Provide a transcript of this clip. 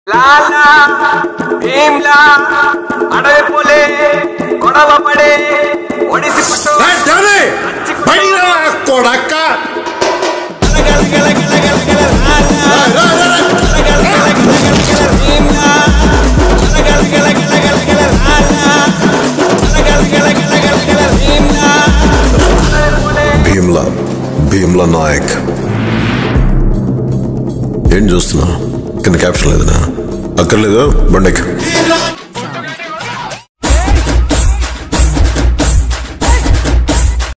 లాలా భీమ్లా అడవి పులి గొడవ పడే ఒడిసి పట్టు కొడక్క భీమ్లా భీమ్లా నాయక్ ఏం చూస్తున్నా కింద క్యాప్షన్ లేదనా అక్కర్లేదు బండెక్